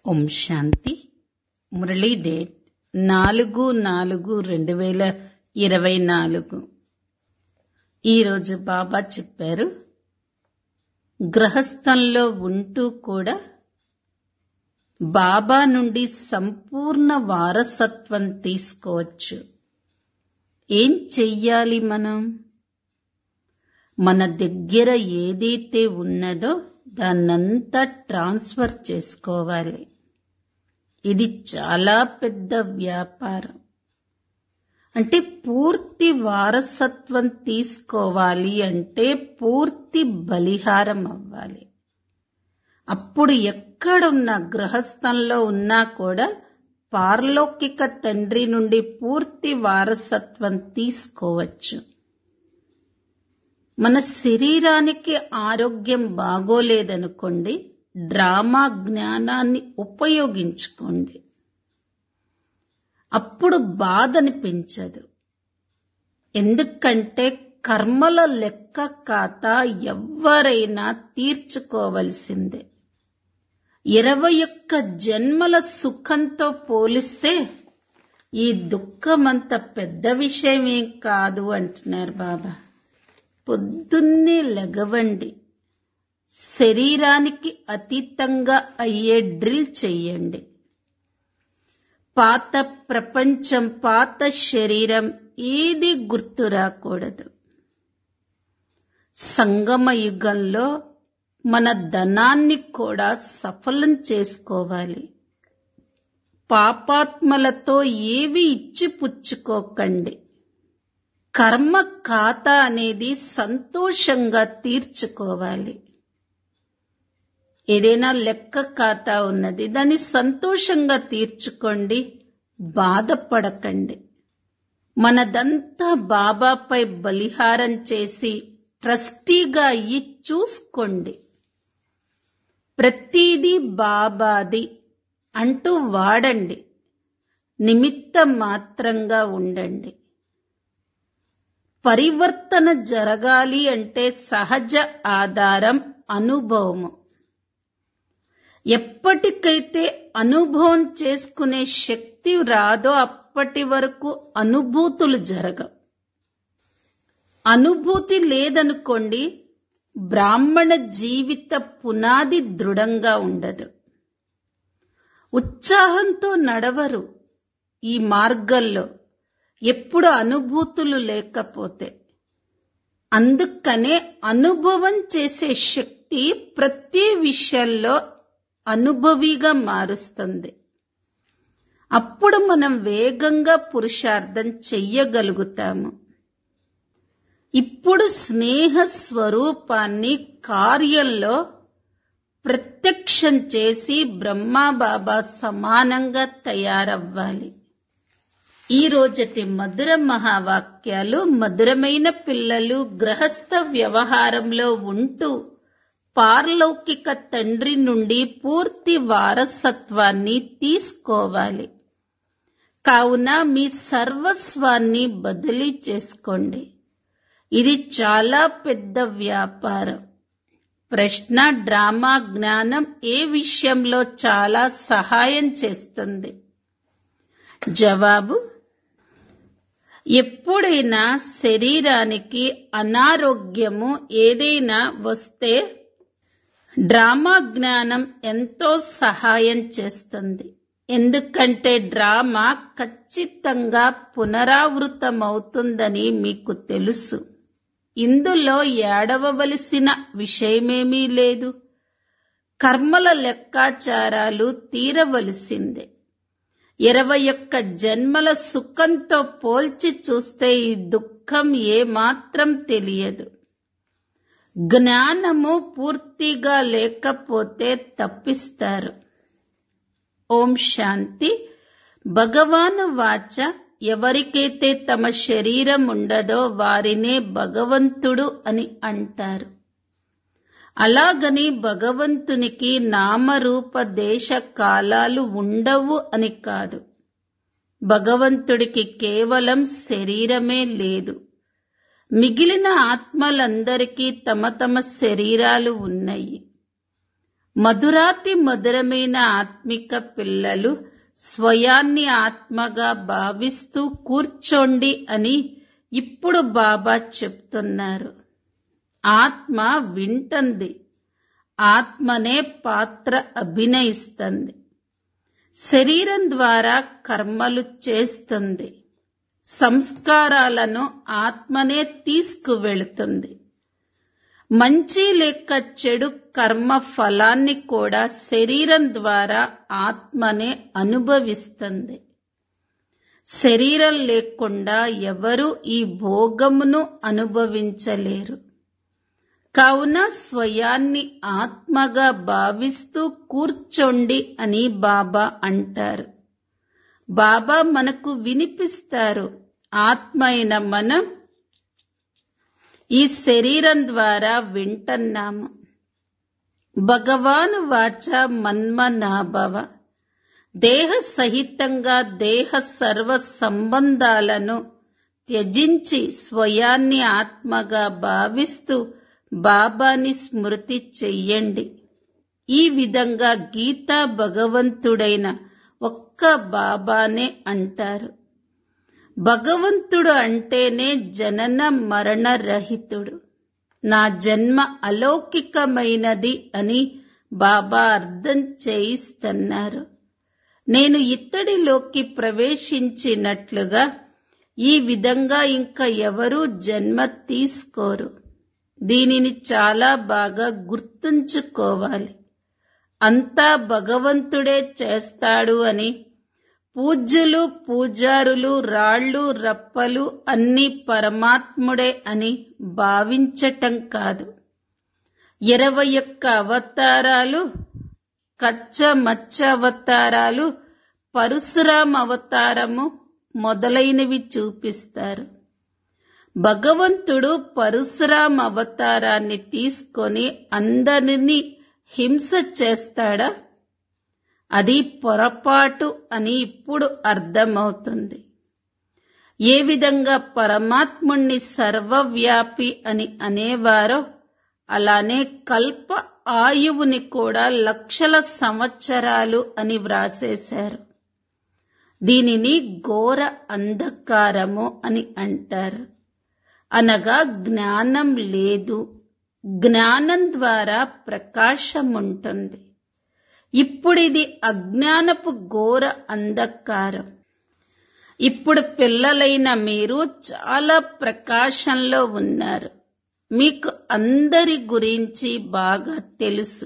ఓం శాంతి Murali date నాలుగు నాలుగు రెండు వేల ఇరవై నాలుగు ఈరోజు బాబా చెప్పారు గృహస్థంలో ఉంటూ కూడా బాబా నుండి సంపూర్ణ వారసత్వం తీసుకోవచ్చు ఏం చెయ్యాలి మనం మన దగ్గర ఏదైతే ఉన్నదో దాన్నంతా ట్రాన్స్ఫర్ చేసుకోవాలి ఇది చాలా పెద్ద వ్యాపారం అంటే పూర్తి వారసత్వం తీసుకోవాలి అంటే పూర్తి బలిహారం అవ్వాలి అప్పుడు ఎక్కడున్న గృహస్థంలో ఉన్నా కూడా పారలౌకిక తండ్రి నుండి పూర్తి వారసత్వం తీసుకోవచ్చు మన శరీరానికి ఆరోగ్యం బాగోలేదనుకోండి డ్రామా జ్ఞానాన్ని ఉపయోగించుకోండి అప్పుడు బాధ అనిపించదు ఎందుకంటే కర్మల లెక్క ఖాతా ఎవ్వరైనా తీర్చుకోవలసిందే ఇరవై ఒక్క జన్మల సుఖంతో పోలిస్తే ఈ దుఃఖమంత పెద్ద విషయమేం కాదు అంటున్నారు బాబా పొద్దున్నే లెగవండి శరీరానికి అతీతంగా అయ్యే డ్రిల్ చెయ్యండి పాత ప్రపంచం పాత శరీరం ఏది గుర్తు రాకూడదు సంగమ యుగంలో మన ధనాన్ని కూడా సఫలం చేసుకోవాలి పాపాత్మలతో ఏవి ఇచ్చి పుచ్చుకోకండి కర్మ ఖాతా అనేది సంతోషంగా తీర్చుకోవాలి ఏదైనా లెక్క ఖాతా ఉన్నది దాన్ని సంతోషంగా తీర్చుకోండి బాధపడకండి మనదంతా బాబాపై బలిహారం చేసి ట్రస్టీగా అయ్యి చూసుకోండి ప్రతిదీ బాబాది అంటూ వాడండి నిమిత్త మాత్రంగా ఉండండి పరివర్తన జరగాలి అంటే సహజ ఆధారం అనుభవము ఎప్పటికైతే అనుభవం చేసుకునే శక్తి రాదో అప్పటి వరకు అనుభూతులు జరగవు అనుభూతి లేదనుకోండి బ్రాహ్మణ జీవిత పునాది దృఢంగా ఉండదు ఉత్సాహంతో నడవరు ఈ మార్గంలో ఎప్పుడు అనుభూతులు లేకపోతే అందుకనే అనుభవం చేసే శక్తి ప్రతి విషయంలో అనుభవిగా మారుస్తుంది అప్పుడు మనం వేగంగా పురుషార్థం చెయ్యగలుగుతాము ఇప్పుడు స్నేహ స్వరూపాన్ని కార్యంలో ప్రత్యక్షం చేసి బ్రహ్మాబాబా సమానంగా తయారవ్వాలి ఈ రోజటి మధుర మహావాక్యాలు మధురమైన పిల్లలు గ్రహస్థ వ్యవహారంలో ఉంటూ పారలౌకిక తండ్రి నుండి పూర్తి వారసత్వాన్ని తీసుకోవాలి కావున మీ సర్వస్వాన్ని బదిలీ చేసుకోండి ఇది చాలా పెద్ద వ్యాపారం ప్రశ్న డ్రామా జ్ఞానం ఏ విషయంలో చాలా సహాయం చేస్తుంది జవాబు ఎప్పుడైనా శరీరానికి అనారోగ్యము ఏదైనా వస్తే డ్రామా జ్ఞానం ఎంతో సహాయం చేస్తుంది ఎందుకంటే డ్రామా ఖచ్చితంగా పునరావృతమవుతుందని మీకు తెలుసు ఇందులో ఏడవవలసిన విషయమేమీ లేదు కర్మల లెక్కాచారాలు తీరవలసిందే ఇరవై ఒక్క జన్మల సుఖంతో పోల్చి చూస్తే ఈ దుఃఖం ఏమాత్రం తెలియదు జ్ఞానము పూర్తిగా లేకపోతే తప్పిస్తారు ఓం శాంతి భగవాను వాచ ఎవరికైతే తమ శరీరం ఉండదో వారినే భగవంతుడు అని అంటారు అలాగని భగవంతునికి నామరూప దేశ కాలాలు ఉండవు అని కాదు భగవంతుడికి కేవలం శరీరమే లేదు మిగిలిన ఆత్మలందరికీ తమ తమ శరీరాలు ఉన్నాయి మధురాతి మధురమైన ఆత్మిక పిల్లలు స్వయాన్ని ఆత్మగా భావిస్తూ కూర్చోండి అని ఇప్పుడు బాబా చెప్తున్నారు ఆత్మ వింటుంది ఆత్మనే పాత్ర అభినయిస్తుంది శరీరం ద్వారా కర్మలు చేస్తుంది సంస్కారాలను ఆత్మనే తీసుకువెళుతుంది మంచి లేక చెడు కర్మ ఫలాన్ని కూడా శరీరం ద్వారా ఆత్మనే అనుభవిస్తుంది శరీరం లేకుండా ఎవరు ఈ భోగమును అనుభవించలేరు కావున స్వయాన్ని ఆత్మగా భావిస్తూ కూర్చోండి అని బాబా అంటారు బాబా మనకు వినిపిస్తారు ఆత్మ అయిన మనం ఈ శరీరం ద్వారా వింటున్నాము భగవాను వాచ మన్మనాభవ దేహ సహితంగా దేహ సర్వ సంబంధాలను త్యజించి స్వయాన్ని ఆత్మగా భావిస్తూ బాబాని స్మృతి చెయ్యండి ఈ విధంగా గీతా భగవంతుడైన ఒక్క బాబానే అంటారు భగవంతుడు అంటేనే జనన మరణ రహితుడు నా జన్మ అలౌకికమైనది అని బాబా అర్థం చేయిస్తున్నారు నేను ఇత్తడిలోకి ప్రవేశించినట్లుగా ఈ విధంగా ఇంకా ఎవరూ జన్మ తీసుకోరు దీనిని చాలా బాగా గుర్తుంచుకోవాలి అంతా భగవంతుడే చేస్తాడు అని పూజ్యులు పూజారులు రాళ్ళు రప్పలు అన్ని పరమాత్ముడే అని భావించటం కాదు ఇరవై ఒక్క అవతారాలు కచ్చ మచ్చ అవతారాలు పరశురాం అవతారము మొదలైనవి చూపిస్తారు భగవంతుడు పరశురాం అవతారాన్ని తీసుకొని అందరినీ హింస చేస్తాడా అది పొరపాటు అని ఇప్పుడు అర్థమవుతుంది ఏ విధంగా పరమాత్ముణ్ణి సర్వవ్యాపి అని అనేవారో అలానే కల్ప ఆయువుని కూడా లక్షల సంవత్సరాలు అని వ్రాసేశారు దీనిని ఘోర అంధకారము అని అంటారు అనగా జ్ఞానం లేదు జ్ఞానం ద్వారా ప్రకాశం ఉంటుంది ఇప్పుడిది అజ్ఞానపు ఘోర అంధకారం ఇప్పుడు పిల్లలైన మీరు చాలా ప్రకాశంలో ఉన్నారు మీకు అందరి గురించి బాగా తెలుసు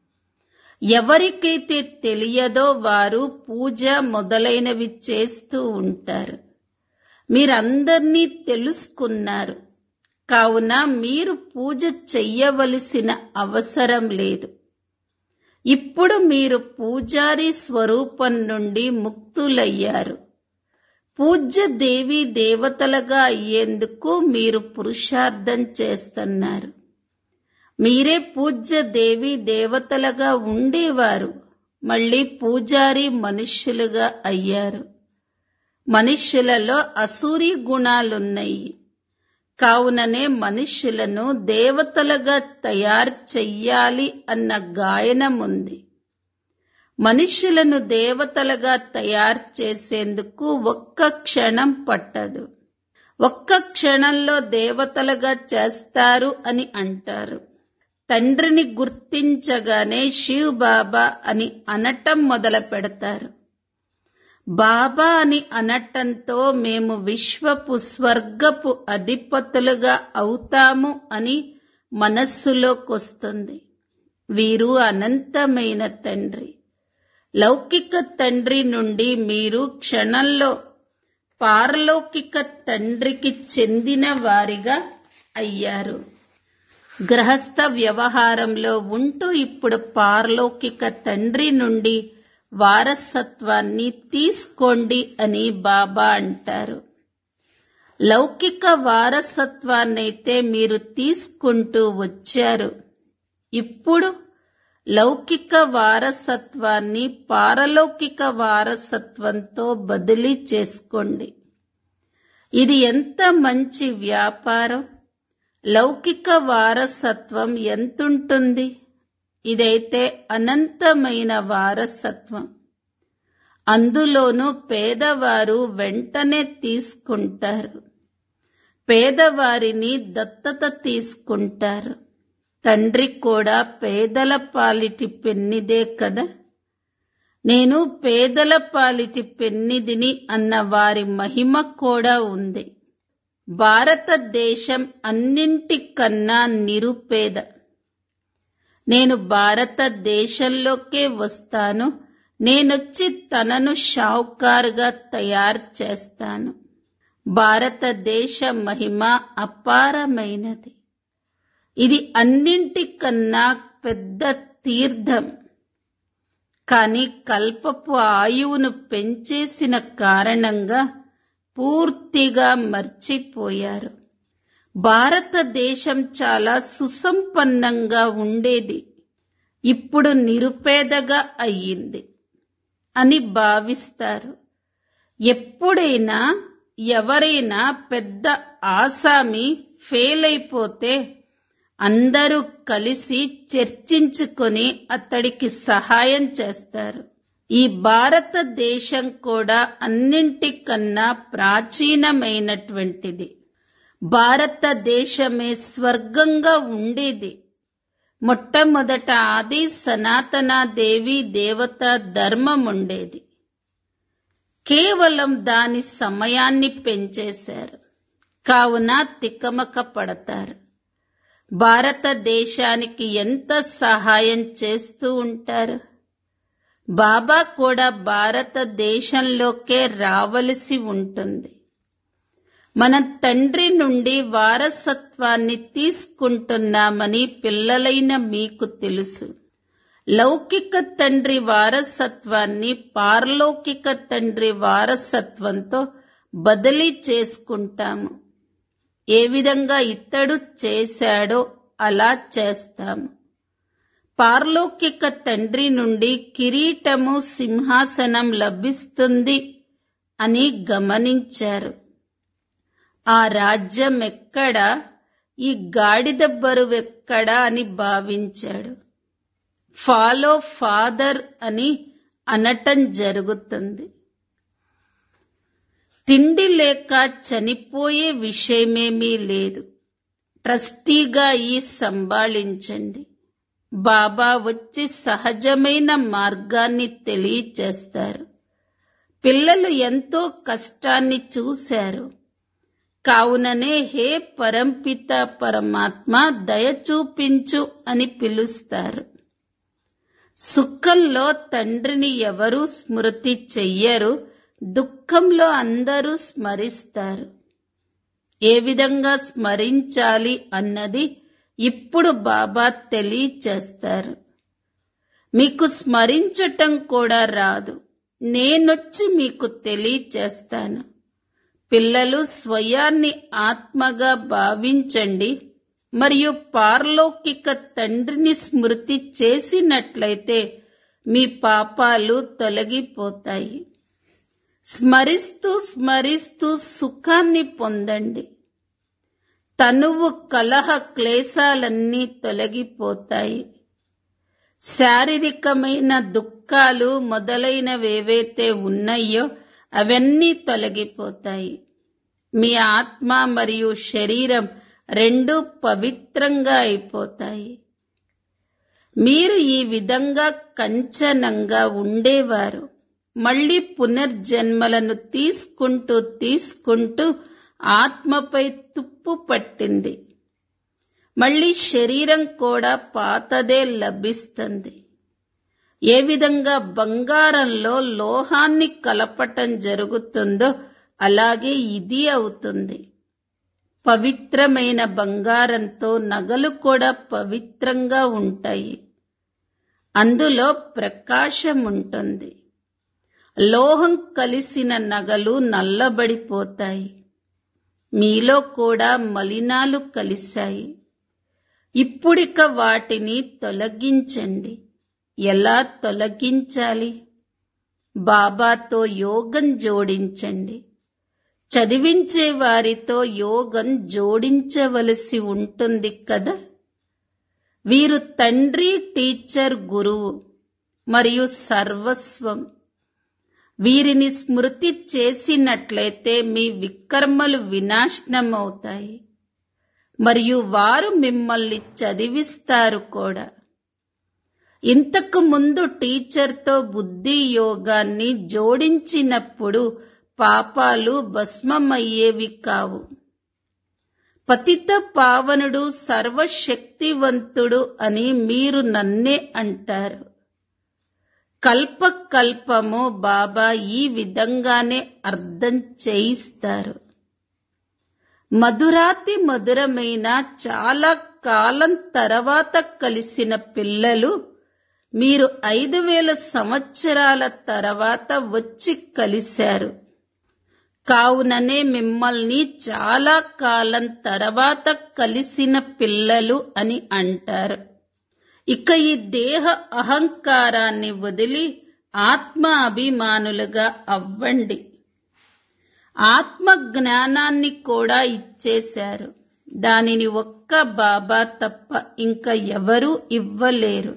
ఎవరికైతే తెలియదో వారు పూజ మొదలైనవి చేస్తూ ఉంటారు మీరందర్నీ తెలుసుకున్నారు కావున మీరు పూజ చెయ్యవలసిన అవసరం లేదు ఇప్పుడు మీరు పూజారి స్వరూపం నుండి ముక్తులయ్యారు పూజ్య దేవి దేవతలుగా అయ్యేందుకు మీరు పురుషార్థం చేస్తున్నారు మీరే పూజ్య దేవి దేవతలుగా ఉండేవారు మళ్ళీ పూజారి మనుష్యులుగా అయ్యారు మనుష్యులలో అసూరి గుణాలున్నాయి కావుననే మనుష్యులను దేవతలుగా తయారు చెయ్యాలి అన్న గాయనం ఉంది మనుష్యులను దేవతలుగా తయారు చేసేందుకు ఒక్క క్షణం పట్టదు ఒక్క క్షణంలో దేవతలుగా చేస్తారు అని అంటారు తండ్రిని గుర్తించగానే శివ్ బాబా అని అనటం మొదలు పెడతారు బాబా అని అనటంతో మేము విశ్వపు స్వర్గపు అధిపతులుగా అవుతాము అని మనస్సులోకొస్తుంది వీరు అనంతమైన తండ్రి లౌకిక తండ్రి నుండి మీరు క్షణంలో పారలౌకిక తండ్రికి చెందిన వారిగా అయ్యారు గ్రహస్థ వ్యవహారంలో ఉంటూ ఇప్పుడు పారలౌకిక తండ్రి నుండి వారసత్వాన్ని తీసుకోండి అని బాబా అంటారు లౌకిక వారసత్వాన్నైతే మీరు తీసుకుంటూ వచ్చారు ఇప్పుడు లౌకిక వారసత్వాన్ని పారలౌకిక వారసత్వంతో బదిలీ చేసుకోండి ఇది ఎంత మంచి వ్యాపారం లౌకిక వారసత్వం ఎంతుంటుంది ఇదైతే అనంతమైన వారసత్వం అందులోనూ పేదవారు వెంటనే తీసుకుంటారు పేదవారిని దత్తత తీసుకుంటారు తండ్రి కూడా పేదల పాలిటి పెన్నిదే కదా నేను పేదల పాలిటి పెన్నిదిని అన్న వారి మహిమ కూడా ఉంది భారతదేశం అన్నింటికన్నా నిరుపేద నేను భారతదేశంలోకే వస్తాను నేనొచ్చి తనను షావుకారుగా తయారు చేస్తాను భారతదేశ మహిమ అపారమైనది ఇది అన్నింటికన్నా పెద్ద తీర్థం కాని కల్పపు ఆయువును పెంచేసిన కారణంగా పూర్తిగా మర్చిపోయారు భారతదేశం చాలా సుసంపన్నంగా ఉండేది ఇప్పుడు నిరుపేదగా అయ్యింది అని భావిస్తారు ఎప్పుడైనా ఎవరైనా పెద్ద ఆసామి ఫెయిల్ అయిపోతే అందరూ కలిసి చర్చించుకొని అతడికి సహాయం చేస్తారు ఈ భారతదేశం కూడా అన్నింటికన్నా ప్రాచీనమైనటువంటిది భారతదేశమే స్వర్గంగా ఉండేది మొట్టమొదట ఆది సనాతన దేవి దేవత ధర్మం ఉండేది కేవలం దాని సమయాన్ని పెంచేశారు కావున తికమక పడతారు భారతదేశానికి ఎంత సహాయం చేస్తూ ఉంటారు బాబా కూడా భారతదేశంలోకే రావలసి ఉంటుంది మన తండ్రి నుండి వారసత్వాన్ని తీసుకుంటున్నామని పిల్లలైన మీకు తెలుసు లౌకిక తండ్రి వారసత్వాన్ని పారలౌకిక తండ్రి వారసత్వంతో బదిలీ చేసుకుంటాము ఏ విధంగా ఇతడు చేశాడో అలా చేస్తాము పారలౌకిక తండ్రి నుండి కిరీటము సింహాసనం లభిస్తుంది అని గమనించారు ఆ రాజ్యం ఎక్కడ ఈ గాడిద బరువెక్కడ అని భావించాడు ఫాలో ఫాదర్ అని అనటం జరుగుతుంది తిండి లేక చనిపోయే విషయమేమీ లేదు ట్రస్టీగా ఈ సంభాళించండి బాబా వచ్చి సహజమైన మార్గాన్ని తెలియచేస్తారు పిల్లలు ఎంతో కష్టాన్ని చూశారు కావుననే హే పరంపిత పరమాత్మ దయ చూపించు అని పిలుస్తారు సుఖంలో తండ్రిని ఎవరూ స్మృతి చెయ్యరు దుఃఖంలో అందరూ స్మరిస్తారు ఏ విధంగా స్మరించాలి అన్నది ఇప్పుడు బాబా తెలియచేస్తారు మీకు స్మరించటం కూడా రాదు నేనొచ్చి మీకు తెలియచేస్తాను పిల్లలు స్వయాన్ని ఆత్మగా భావించండి మరియు పారలౌకిక తండ్రిని స్మృతి చేసినట్లయితే మీ పాపాలు తొలగిపోతాయి స్మరిస్తూ స్మరిస్తూ సుఖాన్ని పొందండి తనువు కలహ క్లేశాలన్నీ తొలగిపోతాయి శారీరకమైన దుఃఖాలు మొదలైనవేవైతే ఉన్నాయో అవన్నీ తొలగిపోతాయి మీ ఆత్మ మరియు శరీరం రెండు పవిత్రంగా అయిపోతాయి మీరు ఈ విధంగా కంచనంగా ఉండేవారు మళ్ళీ పునర్జన్మలను తీసుకుంటూ తీసుకుంటూ ఆత్మపై తుప్పు పట్టింది మళ్ళీ శరీరం కూడా పాతదే లభిస్తుంది ఏ విధంగా బంగారంలో లోహాన్ని కలపటం జరుగుతుందో అలాగే ఇది అవుతుంది పవిత్రమైన బంగారంతో నగలు కూడా పవిత్రంగా ఉంటాయి అందులో ప్రకాశం ఉంటుంది లోహం కలిసిన నగలు నల్లబడిపోతాయి మీలో కూడా మలినాలు కలిశాయి ఇప్పుడిక వాటిని తొలగించండి ఎలా తొలగించాలి బాబాతో యోగం జోడించండి చదివించే వారితో యోగం జోడించవలసి ఉంటుంది కదా వీరు తండ్రి టీచర్ గురువు మరియు సర్వస్వం వీరిని స్మృతి చేసినట్లయితే మీ వికర్మలు వినాశనమవుతాయి మరియు వారు మిమ్మల్ని చదివిస్తారు కూడా ఇంతకు ముందు టీచర్తో బుద్ధి యోగాన్ని జోడించినప్పుడు పాపాలు భస్మమయ్యేవి కావు పతిత పావనుడు సర్వశక్తివంతుడు అని మీరు నన్నే అంటారు కల్ప కల్పము బాబా ఈ విధంగానే అర్థం చేయిస్తారు మధురాతి మధురమైన చాలా కాలం తర్వాత కలిసిన పిల్లలు మీరు ఐదు వేల సంవత్సరాల తర్వాత వచ్చి కలిశారు కావుననే మిమ్మల్ని చాలా కాలం తర్వాత కలిసిన పిల్లలు అని అంటారు ఇక ఈ దేహ అహంకారాన్ని వదిలి ఆత్మ అభిమానులుగా అవ్వండి ఆత్మ జ్ఞానాన్ని కూడా ఇచ్చేశారు దానిని ఒక్క బాబా తప్ప ఇంకా ఎవరూ ఇవ్వలేరు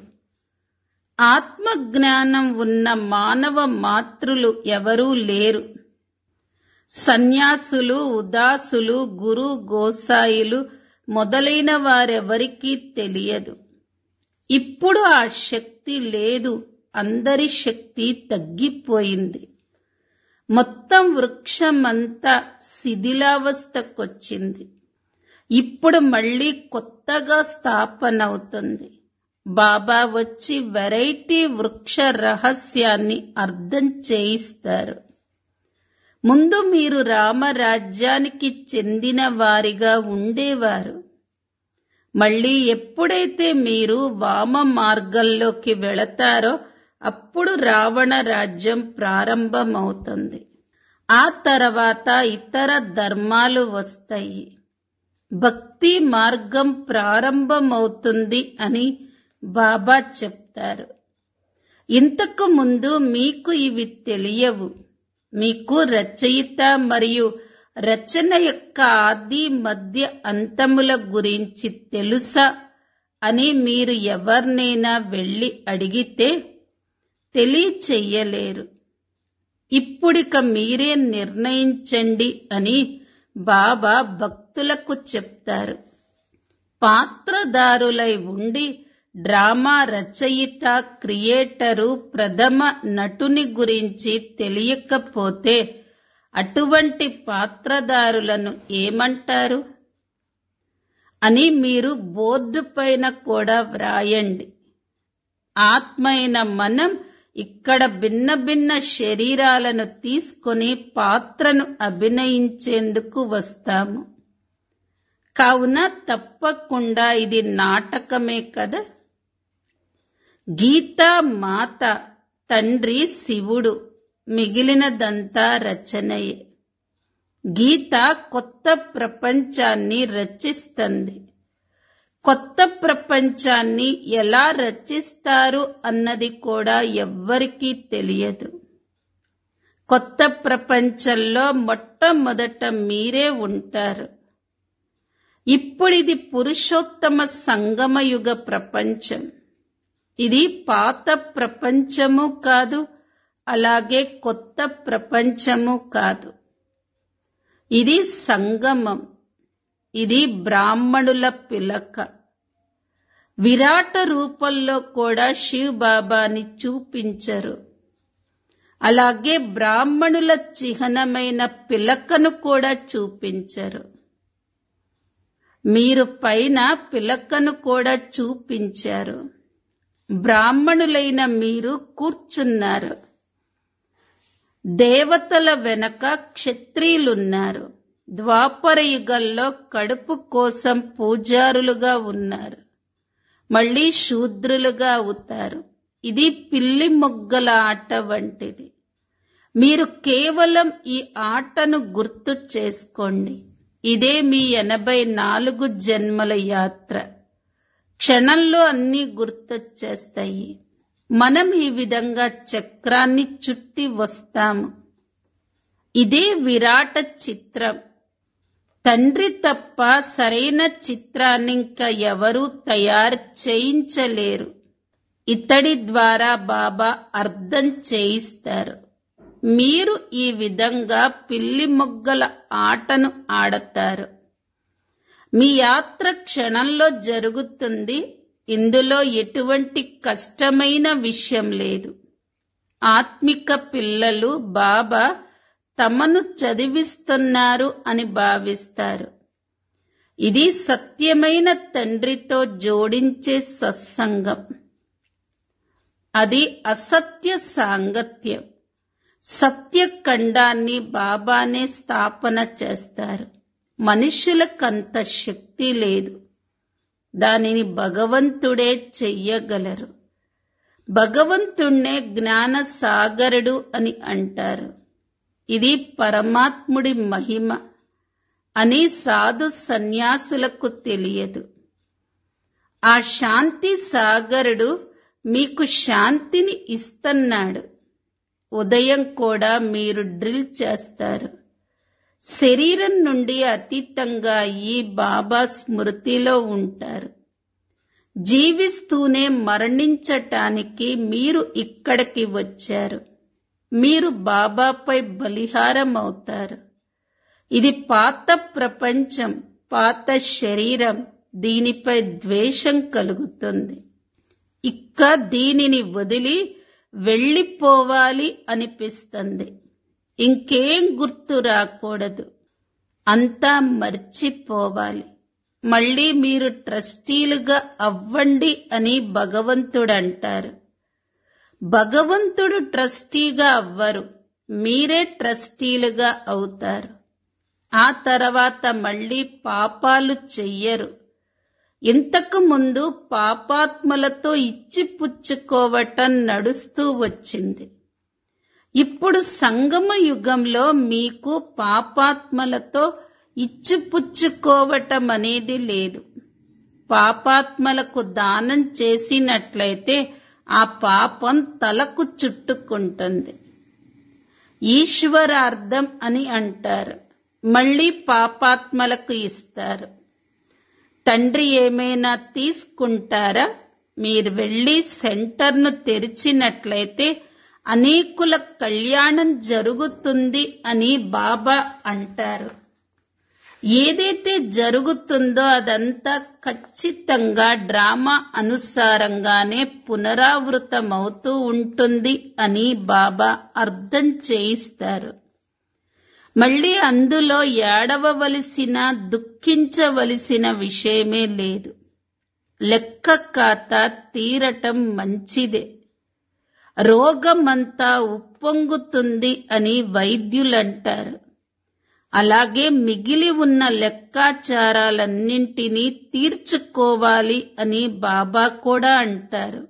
ఆత్మ జ్ఞానం ఉన్న మానవ మాతృలు ఎవరూ లేరు సన్యాసులు ఉదాసులు గురు గోసాయిలు మొదలైన వారెవరికీ తెలియదు ఇప్పుడు ఆ శక్తి లేదు అందరి శక్తి తగ్గిపోయింది మొత్తం వృక్షమంతా శిథిలావస్థకొచ్చింది ఇప్పుడు మళ్ళీ కొత్తగా స్థాపనవుతుంది బాబా వచ్చి వెరైటీ వృక్ష రహస్యాన్ని అర్థం చేయిస్తారు ముందు మీరు రామరాజ్యానికి చెందిన వారిగా ఉండేవారు మళ్ళీ ఎప్పుడైతే మీరు వామ మార్గంలోకి వెళతారో అప్పుడు రావణ రాజ్యం ప్రారంభమవుతుంది ఆ తర్వాత ఇతర ధర్మాలు వస్తాయి భక్తి మార్గం ప్రారంభమవుతుంది అని బాబా చెప్తారు ఇంతకు ముందు మీకు ఇవి తెలియవు మీకు రచయిత మరియు రచన యొక్క ఆది మధ్య అంతముల గురించి తెలుసా అని మీరు ఎవరినైనా వెళ్ళి అడిగితే తెలియచెయ్యలేరు ఇప్పుడిక మీరే నిర్ణయించండి అని బాబా భక్తులకు చెప్తారు పాత్రదారులై ఉండి డ్రామా రచయిత క్రియేటరు ప్రథమ నటుని గురించి తెలియకపోతే అటువంటి పాత్రదారులను ఏమంటారు అని మీరు బోర్డు పైన కూడా వ్రాయండి ఆత్మైన మనం ఇక్కడ భిన్న భిన్న శరీరాలను తీసుకొని పాత్రను అభినయించేందుకు వస్తాము కావున తప్పకుండా ఇది నాటకమే కదా గీతా మాత తండ్రి శివుడు మిగిలినదంతా రచనయే గీత కొత్త ప్రపంచాన్ని రచిస్తుంది కొత్త ప్రపంచాన్ని ఎలా రచిస్తారు అన్నది కూడా ఎవ్వరికీ తెలియదు కొత్త ప్రపంచంలో మొట్టమొదట మీరే ఉంటారు ఇప్పుడిది పురుషోత్తమ సంగమయుగ ప్రపంచం ఇది పాత ప్రపంచము కాదు అలాగే కొత్త ప్రపంచము కాదు ఇది సంగమం ఇది బ్రాహ్మణుల పిలక విరాట రూపంలో కూడా శివ్ బాబాని చూపించరు అలాగే బ్రాహ్మణుల చిహ్నమైన పిలకను కూడా చూపించరు మీరు పైన పిలకను కూడా చూపించారు బ్రాహ్మణులైన మీరు కూర్చున్నారు దేవతల వెనక క్షత్రియులున్నారు ద్వాపర యుగంలో కడుపు కోసం పూజారులుగా ఉన్నారు మళ్ళీ శూద్రులుగా అవుతారు ఇది పిల్లి మొగ్గల ఆట వంటిది మీరు కేవలం ఈ ఆటను గుర్తు చేసుకోండి ఇదే మీ ఎనభై నాలుగు జన్మల యాత్ర క్షణంలో అన్నీ గుర్తొచ్చేస్తాయి మనం ఈ విధంగా చక్రాన్ని చుట్టి వస్తాము ఇదే విరాట చిత్రం తండ్రి తప్ప సరైన చిత్రాన్ని ఇంకా ఎవరూ తయారు చేయించలేరు ఇతడి ద్వారా బాబా అర్థం చేయిస్తారు మీరు ఈ విధంగా పిల్లి మొగ్గల ఆటను ఆడతారు మీ యాత్ర క్షణంలో జరుగుతుంది ఇందులో ఎటువంటి కష్టమైన విషయం లేదు ఆత్మిక పిల్లలు బాబా తమను చదివిస్తున్నారు అని భావిస్తారు ఇది సత్యమైన తండ్రితో జోడించే సత్సంగం అది అసత్య సాంగత్యం సత్యఖండాన్ని బాబానే స్థాపన చేస్తారు మనుషులకంత శక్తి లేదు దానిని భగవంతుడే చెయ్యగలరు భగవంతుణ్ణే జ్ఞాన సాగరుడు అని అంటారు ఇది పరమాత్ముడి మహిమ అని సాధు సన్యాసులకు తెలియదు ఆ శాంతి సాగరుడు మీకు శాంతిని ఇస్తున్నాడు ఉదయం కూడా మీరు డ్రిల్ చేస్తారు శరీరం నుండి అతీతంగా ఈ బాబా స్మృతిలో ఉంటారు జీవిస్తూనే మరణించటానికి మీరు ఇక్కడికి వచ్చారు మీరు బాబాపై బలిహారం అవుతారు ఇది పాత ప్రపంచం పాత శరీరం దీనిపై ద్వేషం కలుగుతుంది ఇక్క దీనిని వదిలి వెళ్ళిపోవాలి అనిపిస్తుంది ఇంకేం గుర్తు రాకూడదు అంతా మర్చిపోవాలి మళ్ళీ మీరు ట్రస్టీలుగా అవ్వండి అని భగవంతుడు అంటారు భగవంతుడు ట్రస్టీగా అవ్వరు మీరే ట్రస్టీలుగా అవుతారు ఆ తర్వాత మళ్ళీ పాపాలు చెయ్యరు ఇంతకు ముందు పాపాత్మలతో ఇచ్చిపుచ్చుకోవటం నడుస్తూ వచ్చింది ఇప్పుడు సంగమ యుగంలో మీకు పాపాత్మలతో ఇచ్చిపుచ్చుకోవటం అనేది లేదు పాపాత్మలకు దానం చేసినట్లయితే ఆ పాపం తలకు చుట్టుకుంటుంది ఈశ్వరార్థం అని అంటారు మళ్ళీ పాపాత్మలకు ఇస్తారు తండ్రి ఏమైనా తీసుకుంటారా మీరు వెళ్లి సెంటర్ను తెరిచినట్లయితే అనేకుల కళ్యాణం జరుగుతుంది అని బాబా అంటారు ఏదైతే జరుగుతుందో అదంతా ఖచ్చితంగా డ్రామా అనుసారంగానే పునరావృతమవుతూ ఉంటుంది అని బాబా అర్థం చేయిస్తారు మళ్ళీ అందులో ఏడవవలసిన దుఃఖించవలసిన విషయమే లేదు లెక్క ఖాతా తీరటం మంచిదే రోగమంతా ఉప్పొంగుతుంది అని వైద్యులంటారు అలాగే మిగిలి ఉన్న లెక్కాచారాలన్నింటినీ తీర్చుకోవాలి అని బాబా కూడా అంటారు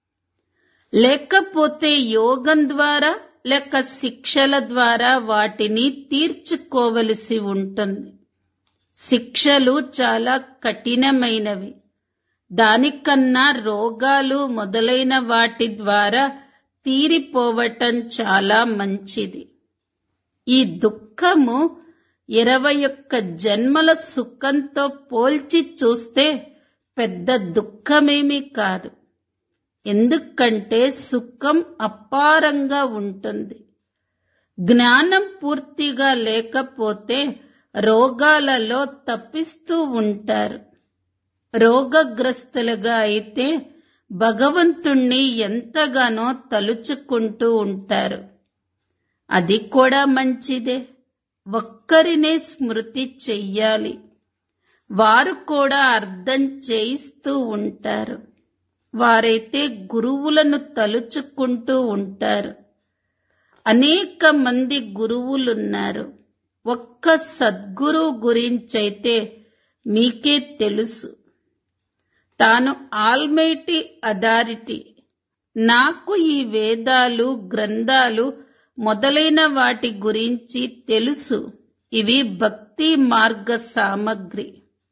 లేకపోతే యోగం ద్వారా లేక శిక్షల ద్వారా వాటిని తీర్చుకోవలసి ఉంటుంది శిక్షలు చాలా కఠినమైనవి దానికన్నా రోగాలు మొదలైన వాటి ద్వారా తీరిపోవటం చాలా మంచిది ఈ దుఃఖము ఇరవై ఒక్క జన్మల సుఖంతో పోల్చి చూస్తే పెద్ద దుఃఖమేమీ కాదు ఎందుకంటే సుఖం అపారంగా ఉంటుంది జ్ఞానం పూర్తిగా లేకపోతే రోగాలలో తప్పిస్తూ ఉంటారు రోగగ్రస్తులుగా అయితే భగవంతుణ్ణి ఎంతగానో తలుచుకుంటూ ఉంటారు అది కూడా మంచిదే ఒక్కరినే స్మృతి చెయ్యాలి వారు కూడా అర్థం చేయిస్తూ ఉంటారు వారైతే గురువులను తలుచుకుంటూ ఉంటారు అనేక మంది గురువులున్నారు ఒక్క సద్గురు గురించైతే మీకే తెలుసు తాను ఆల్మైటీ అథారిటీ నాకు ఈ వేదాలు గ్రంథాలు మొదలైన వాటి గురించి తెలుసు ఇవి భక్తి మార్గ సామగ్రి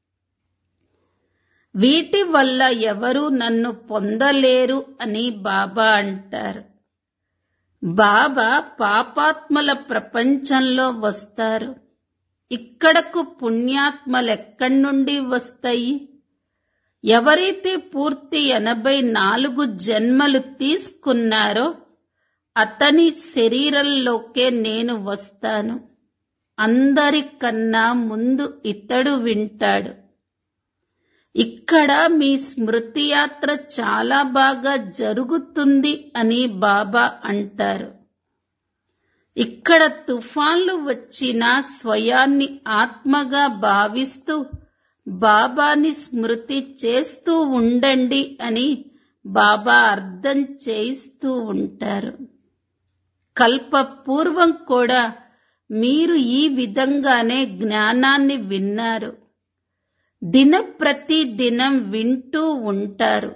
వీటి వల్ల ఎవరు నన్ను పొందలేరు అని బాబా అంటారు బాబా పాపాత్మల ప్రపంచంలో వస్తారు ఇక్కడకు పుణ్యాత్మలు ఎక్కడి నుండి వస్తాయి ఎవరైతే పూర్తి ఎనభై నాలుగు జన్మలు తీసుకున్నారో అతని శరీరంలోకే నేను వస్తాను అందరికన్నా ముందు ఇతడు వింటాడు ఇక్కడ మీ స్మృతి యాత్ర చాలా బాగా జరుగుతుంది అని బాబా అంటారు ఇక్కడ తుఫాన్లు వచ్చినా స్వయాన్ని ఆత్మగా భావిస్తూ బాబాని స్మృతి చేస్తూ ఉండండి అని బాబా అర్థం చేయిస్తూ ఉంటారు కల్పపూర్వం కూడా మీరు ఈ విధంగానే జ్ఞానాన్ని విన్నారు దిన ప్రతి దినం వింటూ ఉంటారు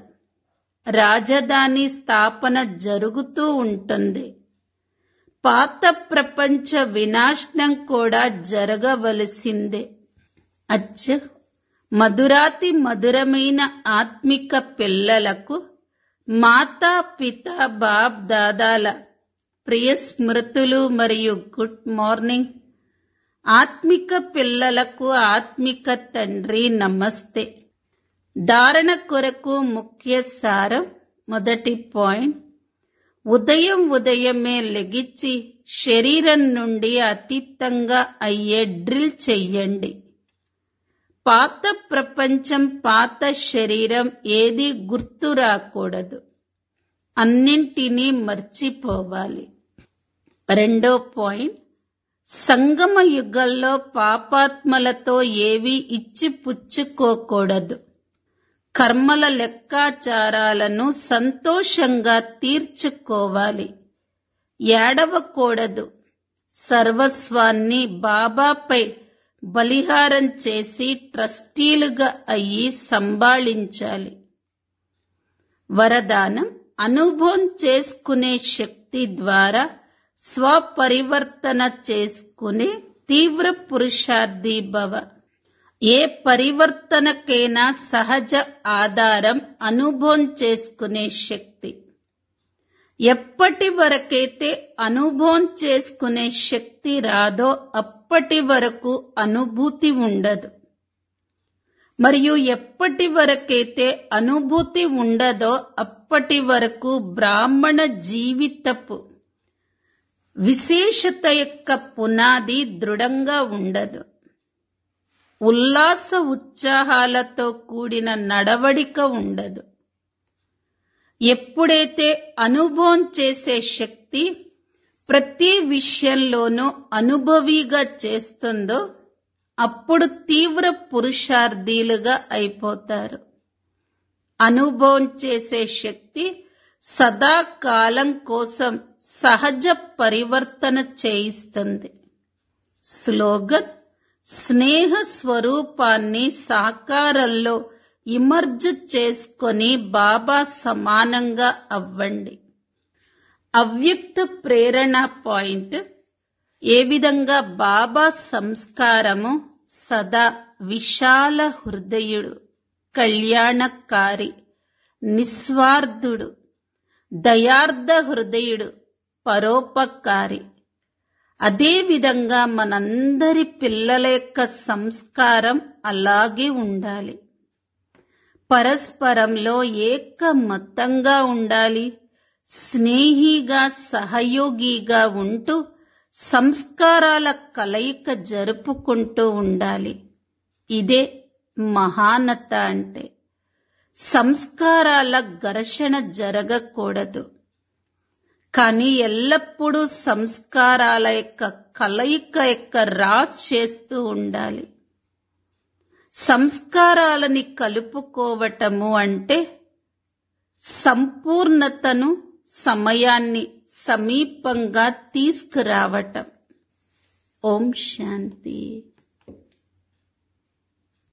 రాజధాని స్థాపన జరుగుతూ ఉంటుంది పాత ప్రపంచ వినాశనం కూడా జరగవలసిందే అచ్చ మధురాతి మధురమైన ఆత్మిక పిల్లలకు మాతా పిత బాబ్ దాదాల ప్రియ స్మృతులు మరియు గుడ్ మార్నింగ్ ఆత్మిక పిల్లలకు ఆత్మిక తండ్రి నమస్తే ధారణ కొరకు ముఖ్య సారం మొదటి పాయింట్ ఉదయం ఉదయమే లెగిచ్చి శరీరం నుండి అతీతంగా అయ్యే డ్రిల్ చెయ్యండి పాత ప్రపంచం పాత శరీరం ఏది గుర్తు రాకూడదు అన్నింటినీ మర్చిపోవాలి రెండో పాయింట్ సంగమ యుగంలో పాపాత్మలతో ఏవి ఇచ్చి పుచ్చుకోకూడదు కర్మల లెక్కాచారాలను సంతోషంగా తీర్చుకోవాలి ఏడవకూడదు సర్వస్వాన్ని బాబాపై బలిహారం చేసి ట్రస్టీలుగా అయ్యి సంభాళించాలి వరదానం అనుభవం చేసుకునే శక్తి ద్వారా స్వపరివర్తన చేసుకునే తీవ్ర పురుషార్థి భవ ఏ పరివర్తనకైనా సహజ ఆధారం అనుభవం చేసుకునే శక్తి ఎప్పటి వరకైతే అనుభవం చేసుకునే శక్తి రాదో అప్పటి వరకు అనుభూతి ఉండదు మరియు ఎప్పటి వరకైతే అనుభూతి ఉండదో అప్పటి వరకు బ్రాహ్మణ జీవితపు విశేషత యొక్క పునాది దృఢంగా ఉండదు ఉల్లాస ఉత్సాహాలతో కూడిన నడవడిక ఉండదు ఎప్పుడైతే అనుభవం చేసే శక్తి ప్రతి విషయంలోనూ అనుభవిగా చేస్తుందో అప్పుడు తీవ్ర పురుషార్థీలుగా అయిపోతారు అనుభవం చేసే శక్తి సదాకాలం కోసం సహజ పరివర్తన చేయిస్తుంది స్లోగన్ స్నేహ స్వరూపాన్ని సాకారంలో ఇమర్జ్ చేసుకొని బాబా సమానంగా అవ్వండి అవ్యక్త ప్రేరణ పాయింట్ ఏ విధంగా బాబా సంస్కారము సదా విశాల హృదయుడు కళ్యాణకారి నిస్వార్థుడు దయార్థ హృదయుడు పరోపకారి అదేవిధంగా మనందరి పిల్లల యొక్క సంస్కారం అలాగే ఉండాలి పరస్పరంలో ఏకమత్తంగా ఉండాలి స్నేహిగా సహయోగిగా ఉంటూ సంస్కారాల కలయిక జరుపుకుంటూ ఉండాలి ఇదే మహానత అంటే సంస్కారాల ఘర్షణ జరగకూడదు కానీ ఎల్లప్పుడూ సంస్కారాల యొక్క కలయిక యొక్క రాస్ చేస్తూ ఉండాలి సంస్కారాలని కలుపుకోవటము అంటే సంపూర్ణతను సమయాన్ని సమీపంగా తీసుకురావటం ఓం శాంతి